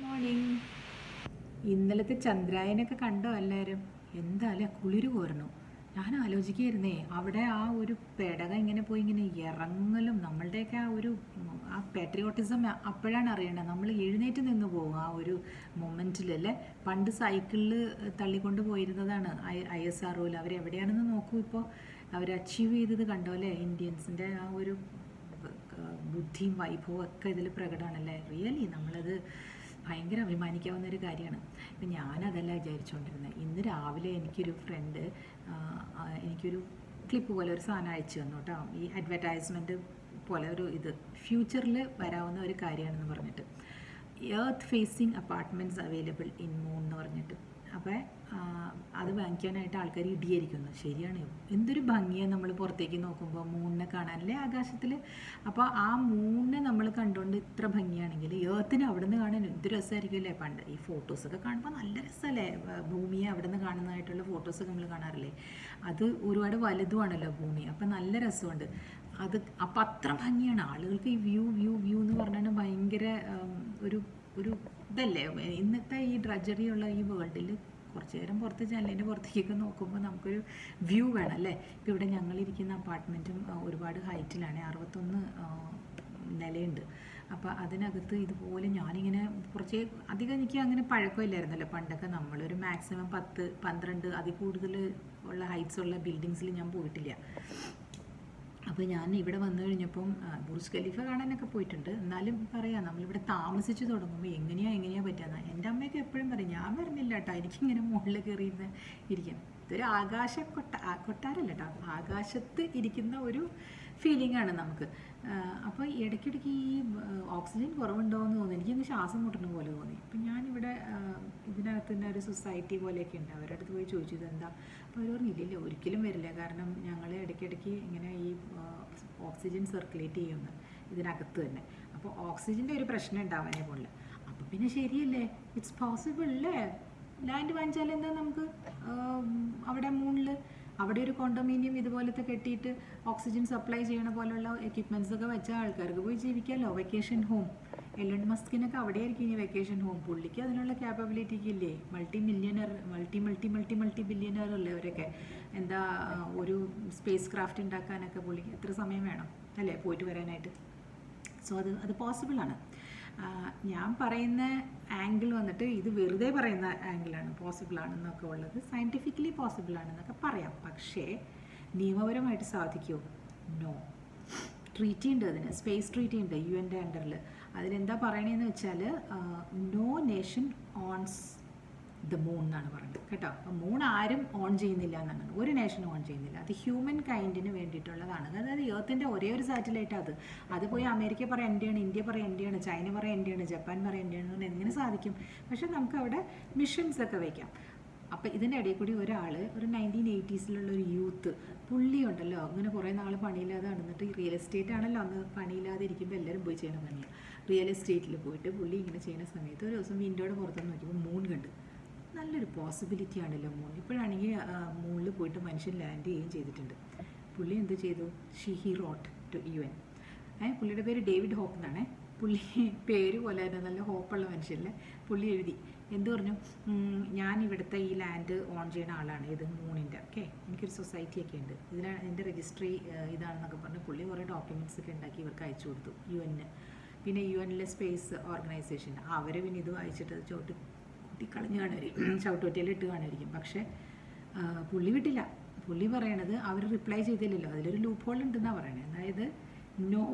Morning ഇന്നലത്തെ ചന്ദ്രായനൊക്കെ കണ്ടോ എല്ലാവരും എന്താല്ലേ കുളിര് കോരണം ഞാൻ ആലോചിക്കുകയായിരുന്നേ അവിടെ ആ ഒരു പെടക ഇങ്ങനെ പോയി ഇങ്ങനെ ഇറങ്ങലും നമ്മളുടെയൊക്കെ ആ ഒരു ഉം, ആ പാട്രിയോട്ടിസം അപ്പോഴാണ് അറിയേണ്ടത് നമ്മൾ എഴുന്നേറ്റ് നിന്ന് പോകും ആ ഒരു മൊമെൻറ്റിലല്ലേ പണ്ട് സൈക്കിളിൽ തള്ളിക്കൊണ്ട് പോയിരുന്നതാണ് ഐ ഐ എസ് ആർ അവരെവിടെയാണെന്ന് നോക്കൂ ഇപ്പോൾ അവർ അച്ചീവ് ചെയ്തത് കണ്ടോ അല്ലേ ഇന്ത്യൻസിൻ്റെ ആ ഒരു ഏഹ് ബുദ്ധിയും വൈഭവവും ഒക്കെ ഇതിൽ പ്രകടമാണല്ലേ റിയലി നമ്മളത് ഭയങ്കര അഭിമാനിക്കാവുന്ന ഒരു കാര്യമാണ് ഇപ്പം ഞാനതല്ല വിചാരിച്ചുകൊണ്ടിരുന്നത് ഇന്ന് രാവിലെ എനിക്കൊരു ഫ്രണ്ട് എനിക്കൊരു ക്ലിപ്പ് പോലെ ഒരു സാധനം അയച്ചു തന്നു കേട്ടോ ഈ അഡ്വർടൈസ്മെൻറ്റ് പോലെ ഒരു ഇത് ഫ്യൂച്ചറിൽ വരാവുന്ന ഒരു കാര്യമാണെന്ന് പറഞ്ഞിട്ട് earth facing apartments available in moon എന്ന് പറഞ്ഞിട്ട് അപ്പോൾ അത് വാങ്ങിക്കാനായിട്ട് ആൾക്കാർ ഇടിയായിരിക്കുന്നു ശരിയാണ് എന്തൊരു ഭംഗിയാണ് നമ്മൾ പുറത്തേക്ക് നോക്കുമ്പോൾ മൂണിനെ കാണാനല്ലേ ആകാശത്തിൽ അപ്പോൾ ആ മൂണിനെ നമ്മൾ കണ്ടുകൊണ്ട് ഇത്ര ഭംഗിയാണെങ്കിൽ ഏർത്തിന് അവിടെ നിന്ന് കാണാൻ എന്ത് രസമായിരിക്കും അല്ലേ പണ്ട് ഈ ഫോട്ടോസൊക്കെ കാണുമ്പോൾ നല്ല രസമല്ലേ വ- ഭൂമിയെ അവിടെ നിന്ന് കാണുന്നതായിട്ടുള്ള ഫോട്ടോസൊക്കെ നമ്മൾ കാണാറില്ലേ അത് ഒരുപാട് വലുതുമാണല്ലോ ഭൂമി അപ്പം നല്ല രസമുണ്ട് അത് അപ്പം അത്ര ഭംഗിയാണ് ആളുകൾക്ക് ഈ വ്യൂ വ്യൂ വ്യൂ എന്ന് പറഞ്ഞാൽ ഭയങ്കര ഉം, ഒരു ഒരു ഇതല്ലേ ഇന്നത്തെ ഈ ഡ്രജറിയുള്ള ഈ വേൾഡിൽ കുറച്ച് നേരം പുറത്ത് ജനലിൻ്റെ പുറത്തേക്കൊക്കെ നോക്കുമ്പോൾ നമുക്കൊരു വ്യൂ വേണം അല്ലേ ഇപ്പോൾ ഇവിടെ ഞങ്ങളിരിക്കുന്ന അപ്പാർട്ട്മെൻറ്റും ഒരുപാട് ഹൈറ്റിലാണ് അറുപത്തൊന്ന് ആ, നിലയുണ്ട് അപ്പോൾ അതിനകത്ത് ഇതുപോലെ ഞാനിങ്ങനെ കുറച്ച് അധികം എനിക്ക് അങ്ങനെ പഴക്കമില്ലായിരുന്നല്ലോ പണ്ടൊക്കെ നമ്മളൊരു മാക്സിമം പത്ത് പന്ത്രണ്ട് അതിൽ കൂടുതൽ ഉള്ള ഹൈറ്റ്സ് ഉള്ള ബിൽഡിങ്സിൽ ഞാൻ പോയിട്ടില്ല അപ്പോൾ ഞാൻ ഇവിടെ വന്നു കഴിഞ്ഞപ്പം ആ, ബുർജ് ഖലീഫ കാണാനൊക്കെ പോയിട്ടുണ്ട് എന്നാലും പറയാം നമ്മളിവിടെ താമസിച്ച് തുടങ്ങുമ്പോൾ എങ്ങനെയാ എങ്ങനെയാ പറ്റുക എൻ്റെ അമ്മയൊക്കെ എപ്പോഴും പറയും ഞാൻ വരുന്നില്ല കേട്ടോ എനിക്കിങ്ങനെ മുകളിൽ കയറി ഇരുന്ന് ഇരിക്കാം ഇതൊരു ആകാശ കൊട്ട ആ, കൊട്ടാരല്ല കേട്ടോ ആകാശത്ത് ഇരിക്കുന്ന ഒരു ഫീലിംഗ് ആണ് നമുക്ക് അപ്പോൾ ഇടയ്ക്കിടയ്ക്ക് ഈ ഓക്സിജൻ കുറവുണ്ടോ എന്ന് തോന്നി എനിക്കങ്ങ് ശ്വാസം മുട്ടുന്ന പോലെ തോന്നി അപ്പം ഞാനിവിടെ ആ, ഇതിനകത്ത് തന്നെ ഒരു സൊസൈറ്റി പോലെയൊക്കെ ഉണ്ട് അവരുടെ അടുത്ത് പോയി ചോദിച്ചു ഇതെന്താ അപ്പോൾ അവർ പറഞ്ഞു ഇല്ലില്ല ഒരിക്കലും വരില്ല കാരണം ഞങ്ങൾ ഇടയ്ക്കിടയ്ക്ക് ഇങ്ങനെ ഈ ആ, ഓക്സിജൻ സർക്കുലേറ്റ് ചെയ്യുന്നു ഇതിനകത്ത് തന്നെ അപ്പോൾ ഓക്സിജൻ്റെ ഒരു പ്രശ്നം ഉണ്ടാവാനേ പോലില്ല അപ്പോൾ പിന്നെ ശരിയല്ലേ ഇറ്റ്സ് പോസിബിൾ അല്ലേ ലാൻഡ് വാങ്ങിച്ചാൽ എന്താ നമുക്ക് ആം, അവിടെ മൂണിൽ അവിടെ ഒരു കോണ്ടോമീനിയം ഇതുപോലത്തെ കെട്ടിയിട്ട് ഓക്സിജൻ സപ്ലൈ ചെയ്യണ പോലുള്ള എക്യുപ്മെൻറ്റ്സ് ഒക്കെ വെച്ച ആൾക്കാർക്ക് പോയി ജീവിക്കാമല്ലോ വെക്കേഷൻ ഹോം എലൺ മസ്കിനൊക്കെ അവിടെ ആയിരിക്കും ഇനി വെക്കേഷൻ ഹോം പുള്ളിക്ക് അതിനുള്ള ക്യാപ്പബിലിറ്റിക്ക് ഇല്ലേ multi millionaire multi multi multi multi billionaire അല്ലേ അവരൊക്കെ എന്താ ആ, ഒരു സ്പേസ് ക്രാഫ്റ്റ് ഉണ്ടാക്കാനൊക്കെ പുള്ളിക്ക് എത്ര സമയം വേണം അല്ലേ പോയിട്ട് വരാനായിട്ട് സോ അത് അത് പോസിബിളാണ് ഞാൻ പറയുന്ന ആംഗിൾ വന്നിട്ട് ഇത് വെറുതെ പറയുന്ന ആംഗിളാണ് പോസിബിൾ ആണെന്നൊക്കെ ഉള്ളത് സയൻറ്റിഫിക്കലി പോസിബിൾ ആണെന്നൊക്കെ പറയാം പക്ഷേ നിയമപരമായിട്ട് സാധിക്കുമോ നോ ട്രീറ്റി ഉണ്ട് അതിന് സ്പേസ് ട്രീറ്റി ഉണ്ട് യു എൻ്റെ അണ്ടറിൽ അതിലെന്താ പറയണതെന്ന് വെച്ചാൽ no nation owns the moon എന്നാണ് പറയുന്നത് കേട്ടോ അപ്പം മൂൺ ആരും ഓൺ ചെയ്യുന്നില്ല എന്നാണ് ഒരു നേഷനും ഓൺ ചെയ്യുന്നില്ല അത് ഹ്യൂമൻ കൈൻഡിന് വേണ്ടിയിട്ടുള്ളതാണ് അതായത് ഏർത്തിൻ്റെ ഒരേ ഒരു സാറ്റലൈറ്റ് അത് അത് പോയി അമേരിക്ക പറയാം എൻ്റെയാണ് ഇന്ത്യ പറയാം എൻ്റെയാണ് ചൈന പറയാം എൻ്റെയാണ് ജപ്പാൻ പറയാം എൻ്റെയാണ് എന്ന് പറഞ്ഞാൽ എങ്ങനെ സാധിക്കും പക്ഷേ നമുക്ക് അവിടെ മിഷൻസ് ഒക്കെ വയ്ക്കാം അപ്പോൾ ഇതിൻ്റെ ഇടയിൽ കൂടി ഒരാൾ ഒരു നയൻറ്റീൻ എയ്റ്റീസിലുള്ള ഒരു യൂത്ത് പുള്ളി ഉണ്ടല്ലോ അങ്ങനെ കുറേ നാൾ പണിയില്ലാതെ നടന്നിട്ട് റിയൽ എസ്റ്റേറ്റ് ആണല്ലോ അന്ന് പണിയില്ലാതെ ഇരിക്കുമ്പോൾ എല്ലാവരും പോയി ചെയ്യണ പണിയാണ് റിയൽ എസ്റ്റേറ്റിൽ പോയിട്ട് പുള്ളി ഇങ്ങനെ ചെയ്യുന്ന സമയത്ത് ഒരു ദിവസം വിൻഡോയുടെ പുറത്തുനിന്ന് നോക്കിയപ്പോൾ മൂൺ കണ്ട് നല്ലൊരു പോസിബിലിറ്റി ആണല്ലോ മൂൺ ഇപ്പോഴാണെങ്കിൽ മൂണിൽ പോയിട്ട് മനുഷ്യൻ ലാൻഡ് ചെയ്യുകയും ചെയ്തിട്ടുണ്ട് പുള്ളി എന്ത് ചെയ്തു she he wrote to U N A പുള്ളിയുടെ പേര് ഡേവിഡ് ഹോപ്പ് എന്നാണേ പുള്ളി പേര് പോലെ തന്നെ നല്ല ഹോപ്പുള്ള മനുഷ്യല്ലേ പുള്ളി എഴുതി എന്ത് പറഞ്ഞു ഉം, ഞാൻ ഇവിടുത്തെ ഈ ലാൻഡ് ഓൺ ചെയ്യുന്ന ആളാണ് ഇത് മൂണിൻ്റെ ഓക്കെ എനിക്കൊരു സൊസൈറ്റി ഒക്കെ ഉണ്ട് ഇതിനാണ് എൻ്റെ രജിസ്ട്രി ഇതാണെന്നൊക്കെ പറഞ്ഞ് പുള്ളി കുറേ ഡോക്യുമെൻറ്റ്സ് ഒക്കെ ഉണ്ടാക്കി ഇവർക്ക് അയച്ചു കൊടുത്തു യു എന്നിന് പിന്നെ യു എന്നിലെ സ്പേസ് ഓർഗനൈസേഷൻ അവർ പിന്നെ ഇത് വായിച്ചിട്ട് അത് ചോട്ട് കുട്ടി കളഞ്ഞു കാണുമായിരിക്കും ചവിട്ടുപറ്റിയിൽ ഇട്ട് കാണുമായിരിക്കും പക്ഷേ ആ, പുള്ളി വിട്ടില്ല പുള്ളി പറയണത് അവർ റിപ്ലൈ ചെയ്തില്ലല്ലോ അതിലൊരു ലൂപ്പ് ഹോൾ ഉണ്ടെന്നാണ് പറയണത് അതായത് no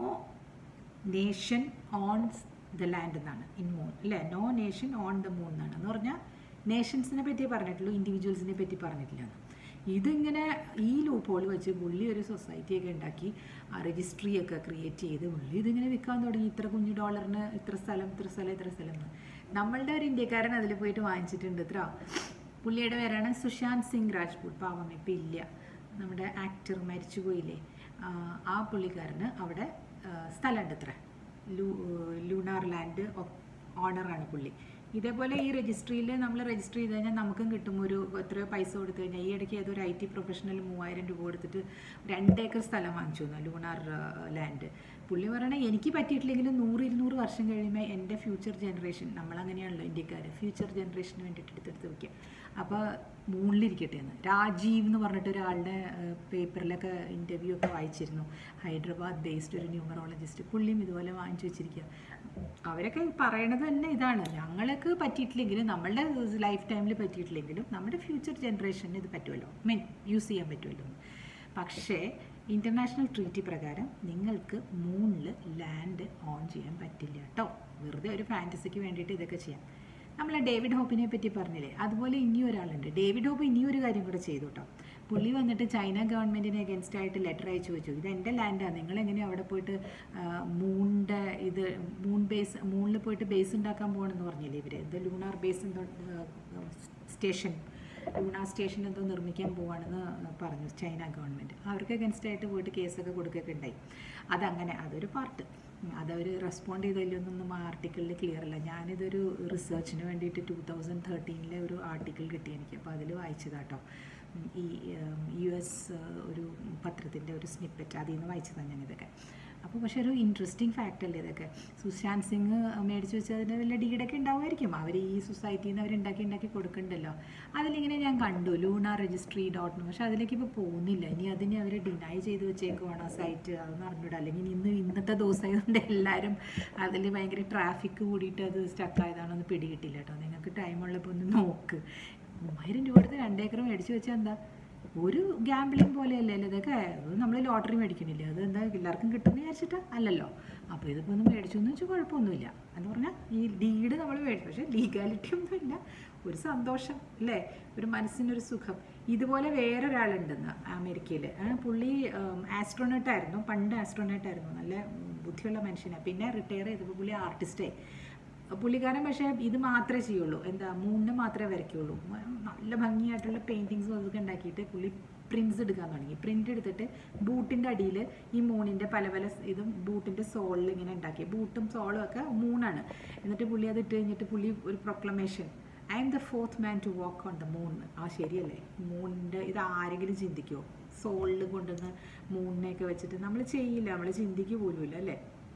nation on the land എന്നാണ് ഇൻ മൂൺ അല്ലേ no nation on the moon എന്നാണ് എന്ന് പറഞ്ഞാൽ നേഷൻസിനെ പറ്റി പറഞ്ഞിട്ടുള്ളൂ ഇൻഡിവിജ്വൽസിനെ പറ്റി പറഞ്ഞിട്ടില്ല എന്ന്. ഇതിങ്ങനെ ഈ ലൂപ്പ് ഹോൾ വെച്ച് പുള്ളി ഒരു സൊസൈറ്റിയൊക്കെ ഉണ്ടാക്കി ആ രജിസ്ട്രി ഒക്കെ ക്രിയേറ്റ് ചെയ്ത് പുള്ളി ഇതിങ്ങനെ വിൽക്കാൻ തുടങ്ങി ഇത്ര കുഞ്ഞു ഡോളറിന് ഇത്ര സ്ഥലം ഇത്ര സ്ഥലം ഇത്ര സ്ഥലം എന്ന് നമ്മളുടെ ഒരു ഇന്ത്യക്കാരൻ അതിൽ പോയിട്ട് വാങ്ങിച്ചിട്ടുണ്ട് ഇത്ര പുള്ളിയുടെ പേരാണ് സുശാന്ത് സിംഗ് രാജ്പൂത് പാവം ഇപ്പം ഇല്ല നമ്മുടെ ആക്ടർ മരിച്ചുപോയില്ലേ ആ, ആ പുള്ളിക്കാരന് അവിടെ ആ, സ്ഥലമുണ്ട് ഇത്ര ലൂ ലൂണാർ ലാൻഡ് ഓണറാണ് പുള്ളി ഇതേപോലെ ഈ രജിസ്ട്രിയിൽ നമ്മൾ രജിസ്റ്റർ ചെയ്ത് കഴിഞ്ഞാൽ നമുക്കും കിട്ടും ഒരു എത്രയോ പൈസ കൊടുത്തു കഴിഞ്ഞാൽ ഈ ഇടയ്ക്ക് ഏതൊരു ഐ ടി പ്രൊഫഷണൽ മൂവായിരം രൂപ കൊടുത്തിട്ട് രണ്ട് ഏക്കർ സ്ഥലം വാങ്ങിച്ചു തന്നു ലൂണാർ ലാൻഡ് പുള്ളി പറയണേ എനിക്ക് പറ്റിയിട്ടില്ലെങ്കിലും നൂറ് ഇരുന്നൂറ് വർഷം കഴിയുമ്പോൾ എൻ്റെ ഫ്യൂച്ചർ ജനറേഷൻ നമ്മളങ്ങനെയാണല്ലോ ഇന്ത്യക്കാർ ഫ്യൂച്ചർ ജനറേഷന് വേണ്ടിയിട്ട് എടുത്തെടുത്ത് വയ്ക്കുക അപ്പോൾ മൂണിലിരിക്കട്ടെ എന്ന് രാജീവ് എന്ന് പറഞ്ഞിട്ട് ഒരാളുടെ പേപ്പറിലൊക്കെ ഇൻ്റർവ്യൂ ഒക്കെ വായിച്ചിരുന്നു ഹൈദരാബാദ് ബേസ്ഡ് ഒരു ന്യൂമറോളജിസ്റ്റ് പുള്ളിയും ഇതുപോലെ വാങ്ങിച്ചു വെച്ചിരിക്കുക അവരൊക്കെ പറയണത് തന്നെ ഇതാണ് ഞങ്ങൾക്ക് പറ്റിയിട്ടില്ലെങ്കിലും നമ്മളുടെ ലൈഫ് ടൈമിൽ പറ്റിയിട്ടില്ലെങ്കിലും നമ്മുടെ ഫ്യൂച്ചർ ജനറേഷന് ഇത് പറ്റുമല്ലോ മീൻ യൂസ് ചെയ്യാൻ പറ്റുമല്ലോ പക്ഷേ ഇൻ്റർനാഷണൽ ട്രീറ്റി പ്രകാരം നിങ്ങൾക്ക് മൂണിൽ ലാൻഡ് ഓൺ ചെയ്യാൻ പറ്റില്ല കേട്ടോ വെറുതെ ഒരു ഫാൻറ്റസിക്ക് വേണ്ടിയിട്ട് ഇതൊക്കെ ചെയ്യാം നമ്മൾ ഡേവിഡ് ഹോപ്പിനെ പറ്റി പറഞ്ഞില്ലേ അതുപോലെ ഇനി ഒരാളുണ്ട് ഡേവിഡ് ഹോപ്പ് ഇനിയൊരു കാര്യം കൂടെ ചെയ്തു കേട്ടോ പുള്ളി വന്നിട്ട് ചൈന ഗവൺമെൻറ്റിന് അഗൻസ്റ്റ് ആയിട്ട് ലെറ്റർ അയച്ചു വെച്ചു ഇത് എൻ്റെ ലാൻഡാണ് നിങ്ങൾ എങ്ങനെയാണ് അവിടെ പോയിട്ട് മൂണിൻ്റെ ഇത് മൂൺ ബേസ് മൂണിൽ പോയിട്ട് ബേസ് ഉണ്ടാക്കാൻ പോകണമെന്ന് പറഞ്ഞില്ലേ ഇവർ ഇത് ലൂണാർ ബേസ് എന്തോ സ്റ്റേഷൻ ലൂണാർ സ്റ്റേഷൻ എന്തോ നിർമ്മിക്കാൻ പോവാണെന്ന് പറഞ്ഞു ചൈന ഗവൺമെൻറ് അവർക്ക് അഗൻസ്റ്റ് ആയിട്ട് പോയിട്ട് കേസൊക്കെ കൊടുക്കുകയൊക്കെ ഉണ്ടായി അതങ്ങനെ അതൊരു പാർട്ട് അതവർ റെസ്പോണ്ട് ചെയ്തില്ലൊന്നും ആ ആർട്ടിക്കിളിൽ ക്ലിയർ അല്ല ഞാനിതൊരു റിസർച്ചിന് വേണ്ടിയിട്ട് ടൂ തൗസൻഡ് തേർട്ടീനിലെ ഒരു ആർട്ടിക്കിൾ കിട്ടി എനിക്ക് അപ്പോൾ അതിൽ വായിച്ചതാട്ടോ ഈ യു എസ് ഒരു പത്രത്തിൻ്റെ ഒരു സ്നിപ്പറ്റ് അതിൽ നിന്ന് വായിച്ചതാണ് ഞാനിതൊക്കെ അപ്പോൾ പക്ഷേ ഒരു ഇൻട്രസ്റ്റിംഗ് ഫാക്റ്റ് അല്ലേ ഇതൊക്കെ സുശാന്ത് സിംഗ് മേടിച്ച് വെച്ച് അതിന് വല്ല ഡീഡൊക്കെ ഉണ്ടാവുമായിരിക്കും അവർ ഈ സൊസൈറ്റിയിൽ നിന്ന് അവർ ഉണ്ടാക്കി ഉണ്ടാക്കി കൊടുക്കണ്ടല്ലോ അതിലിങ്ങനെ ഞാൻ കണ്ടു ലൂണ രജിസ്ട്രി ഡോട്ട് പക്ഷെ അതിലേക്ക് ഇപ്പോൾ പോകുന്നില്ല ഇനി അതിനെ അവർ ഡിനൈ ചെയ്ത് വെച്ചേക്കുവാണ് ആ സൈറ്റ് അതൊന്നും അറിഞ്ഞൂടാ അല്ലെങ്കിൽ ഇന്ന് ഇന്നത്തെ ദിവസമായതുകൊണ്ട് എല്ലാവരും അതിൽ ഭയങ്കര ട്രാഫിക് കൂടിയിട്ട് അത് സ്റ്റക്കായതാണെന്ന് പിടികിട്ടില്ല കേട്ടോ നിങ്ങൾക്ക് ടൈമുള്ളപ്പോൾ ഒന്ന് നോക്ക് മൂവായിരം രൂപ എടുത്ത് രണ്ടേക്കർ മേടിച്ച് വെച്ചാൽ എന്താ ഒരു ഗ്യാമ്പിളിങ് പോലെയല്ലേ അല്ലേ ഇതൊക്കെ അത് നമ്മൾ ലോട്ടറി മേടിക്കണില്ലേ അത് എന്താ എല്ലാവർക്കും കിട്ടുമെന്ന് വിചാരിച്ചിട്ടാ അല്ലല്ലോ അപ്പോൾ ഇതിപ്പോൾ ഒന്ന് മേടിച്ചു എന്ന് വെച്ചാൽ കുഴപ്പമൊന്നുമില്ല എന്ന് പറഞ്ഞാൽ ഈ ഡീഡ് നമ്മൾ മേടിച്ചു പക്ഷേ ലീഗാലിറ്റി ഒന്നുമില്ല ഒരു സന്തോഷം അല്ലേ ഒരു മനസ്സിനൊരു സുഖം ഇതുപോലെ വേറൊരാളുണ്ടെന്ന് അമേരിക്കയിൽ പുള്ളി ആസ്ട്രോനോട്ട് ആയിരുന്നു പണ്ട് ആസ്ട്രോനോട്ട് ആയിരുന്നു നല്ല ബുദ്ധിയുള്ള മനുഷ്യനാണ് പിന്നെ റിട്ടയർ ചെയ്തപ്പോൾ പുള്ളി ആർട്ടിസ്റ്റായി പുള്ളിക്കാരൻ പക്ഷേ ഇത് മാത്രമേ ചെയ്യുള്ളൂ എന്താ മൂന്നിന് മാത്രമേ വരയ്ക്കുള്ളൂ നല്ല ഭംഗിയായിട്ടുള്ള പെയിൻറ്റിങ്സും അതൊക്കെ ഉണ്ടാക്കിയിട്ട് പുള്ളി പ്രിൻസ് എടുക്കാൻ തുടങ്ങി പ്രിൻ്റ് എടുത്തിട്ട് ബൂട്ടിൻ്റെ അടിയിൽ ഈ മൂണിൻ്റെ പല പല ഇതും ബൂട്ടിൻ്റെ സോളിൽ ഇങ്ങനെ ഉണ്ടാക്കി ബൂട്ടും സോളും ഒക്കെ മൂണാണ് എന്നിട്ട് പുള്ളി അത് ഇട്ട് കഴിഞ്ഞിട്ട് പുള്ളി ഒരു proclamation I am the fourth man to walk on the moon ആ ശരിയല്ലേ മൂണിൻ്റെ ഇത് ആരെങ്കിലും ചിന്തിക്കുമോ സോളിൽ കൊണ്ടുവന്ന് മൂണിനെയൊക്കെ വെച്ചിട്ട് നമ്മൾ ചെയ്യില്ല നമ്മൾ ചിന്തിക്കുക പോലുമില്ല അല്ലേ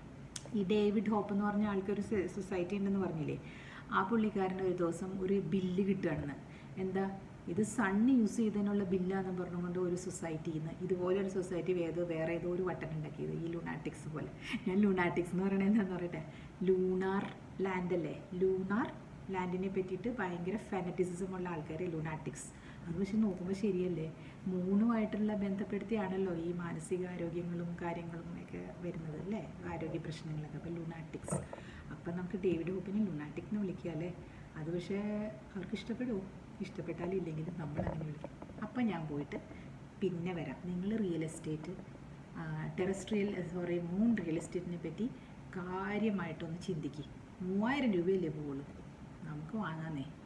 ഈ ഡേവിഡ് ഹോപ്പ് എന്ന് പറഞ്ഞ ആൾക്കൊരു സൊസൈറ്റി ഉണ്ടെന്ന് പറഞ്ഞില്ലേ ആ പുള്ളിക്കാരന് ഒരു ദിവസം ഒരു ബില്ല് കിട്ടുകയാണെന്ന് എന്താ ഇത് സണ്ണ് യൂസ് ചെയ്തതിനുള്ള ബില്ലാന്ന് പറഞ്ഞുകൊണ്ട് ഒരു സൊസൈറ്റിയിൽ നിന്ന് ഇതുപോലെ ഒരു സൊസൈറ്റി ഏതോ വേറെ ഏതോ ഒരു വട്ടൻ ഉണ്ടാക്കിയത് ഈ ലൂണാറ്റിക്സ് പോലെ ഞാൻ ലൂണാറ്റിക്സ് എന്ന് പറയുന്നത് എന്താണെന്ന് പറയട്ടെ ലൂണാർ ലാൻഡ് അല്ലേ ലൂണാർ ലാൻഡിനെ പറ്റിയിട്ട് ഭയങ്കര ഫാനറ്റിസിസം ഉള്ള ആൾക്കാർ ലൂണാറ്റിക്സ് അത് പക്ഷെ നോക്കുമ്പോൾ ശരിയല്ലേ മൂന്നുമായിട്ടുള്ള ബന്ധപ്പെടുത്തിയാണല്ലോ ഈ മാനസികാരോഗ്യങ്ങളും കാര്യങ്ങളും ഒക്കെ വരുന്നത് അല്ലേ ആരോഗ്യ പ്രശ്നങ്ങളൊക്കെ അപ്പോൾ ലൂണാറ്റിക്സ് അപ്പം നമുക്ക് ഡേവിഡ് ഹോപ്പിനെ ലൂണാറ്റിക് എന്ന് വിളിക്കുക അല്ലേ അത് പക്ഷേ അവർക്ക് ഇഷ്ടപ്പെടുമോ ഇഷ്ടപ്പെട്ടാലും ഇല്ലെങ്കിലും നമ്മൾ അങ്ങനെ വിളിക്കും അപ്പം ഞാൻ പോയിട്ട് പിന്നെ വരാം നിങ്ങൾ real estate terrestrial sorry moon real എസ്റ്റേറ്റിനെ പറ്റി കാര്യമായിട്ടൊന്ന് ചിന്തിക്കുക മൂവായിരം രൂപയല്ലേ പോകുള്ളൂ നമുക്ക് വാങ്ങാന്നേ